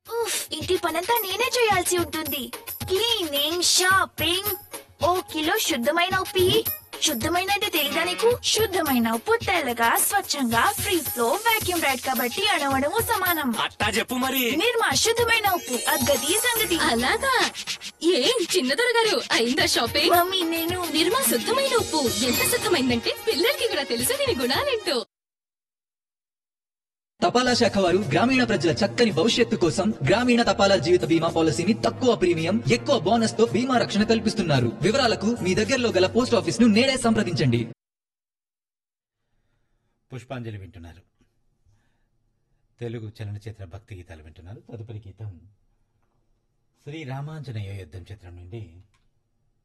ఉఫ్ ఇంటి పనంతా నేనే చేయాల్సి ఉంటుంది క్లీనింగ్ షాపింగ్ ఓ కిలో శుద్ధమైన ఉప్పి శుద్ధమైన అంటే తెలీదా నీకు శుద్ధమైన ఉప్పు తెల్లగా స్వచ్ఛంగా ఫ్రీ ఫ్లో వాక్యూమ్ రైడ్ కాబట్టి అణవడము సమానం అట్టా చెప్పు మరి నిర్మా శుద్ధమైన ఉప్పు అగ్గది సంగతి అలాగా ఏం చిన్నదొర గారు అయిందా షాపింగ్ మమ్మీ నేను నిర్మా శుద్ధమైన ఉప్పు ఎంత శుద్ధమైందంటే పిల్లలకి కూడా తెలుసు దీని గుణాలేంటో తపాలా శాఖ వారు గ్రామీణ ప్రజల చక్కని భవిష్యత్తు కోసం గ్రామీణ తపాలా జీవిత బీమా పాలసీని తక్కువ ప్రీమియం ఎక్కువ బోనస్ తో బీమా రక్షణ కల్పిస్తున్నారు వివరాలకు మీ దగ్గరలో గల పోస్ట్ ఆఫీస్ ను నేడే సంప్రదించండి పుష్పాంజలి వింటున్నారు తెలుగు చలనచిత్ర భక్తి గీతాలు వింటున్నారు తదుపరి గీతం శ్రీ రామాంజనేయ యుద్ధం చిత్రం నుండి